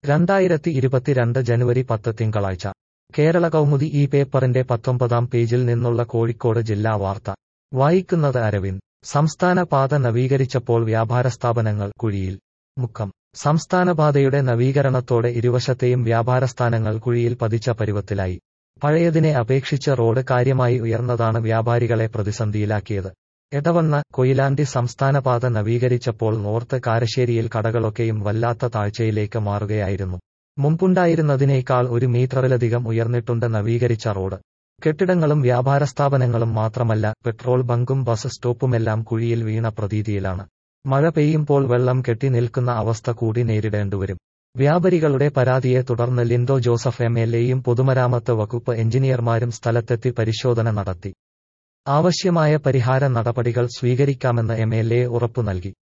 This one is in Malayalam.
രണ്ടായിരത്തി ഇരുപത്തിരണ്ട് ജനുവരി പത്ത് തിങ്കളാഴ്ച കേരള കൗമുദി ഈ പേപ്പറിന്റെ പത്തൊമ്പതാം പേജിൽ നിന്നുള്ള കോഴിക്കോട് ജില്ലാ വാർത്ത വായിക്കുന്നത് അരവിന്ദ് സംസ്ഥാന പാത നവീകരിച്ചപ്പോൾ വ്യാപാര സ്ഥാപനങ്ങൾ കുഴിയിൽ മുക്കം സംസ്ഥാന പാതയുടെ നവീകരണത്തോടെ ഇരുവശത്തെയും വ്യാപാരസ്ഥാനങ്ങൾ കുഴിയിൽ പതിച്ച പരുവത്തിലായി പഴയതിനെ അപേക്ഷിച്ച് റോഡ് കാര്യമായി ഉയർന്നതാണ് വ്യാപാരികളെ പ്രതിസന്ധിയിലാക്കിയത് എടവണ്ണ കൊയിലാണ്ടി സംസ്ഥാനപാത നവീകരിച്ചപ്പോൾ നോർത്ത് കാരശ്ശേരിയിൽ കടകളൊക്കെയും വല്ലാത്ത താഴ്ചയിലേക്ക് മാറുകയായിരുന്നു മുമ്പുണ്ടായിരുന്നതിനേക്കാൾ ഒരു മീറ്ററിലധികം ഉയർന്നിട്ടുണ്ട് നവീകരിച്ച റോഡ് കെട്ടിടങ്ങളും വ്യാപാര സ്ഥാപനങ്ങളും മാത്രമല്ല പെട്രോൾ ബങ്കും ബസ് സ്റ്റോപ്പുമെല്ലാം കുഴിയിൽ വീണ പ്രതീതിയിലാണ് മഴ പെയ്യുമ്പോൾ വെള്ളം കെട്ടി നിൽക്കുന്ന അവസ്ഥ കൂടി നേരിടേണ്ടിവരും വ്യാപാരികളുടെ പരാതിയെ തുടർന്ന് ലിൻഡോ ജോസഫ് എം എൽ എയും പൊതുമരാമത്ത് വകുപ്പ് എഞ്ചിനീയർമാരും സ്ഥലത്തെത്തി പരിശോധന നടത്തി ആവശ്യമായ പരിഹാര നടപടികൾ സ്വീകരിക്കാമെന്ന് എം എൽ എ ഉറപ്പു നൽകി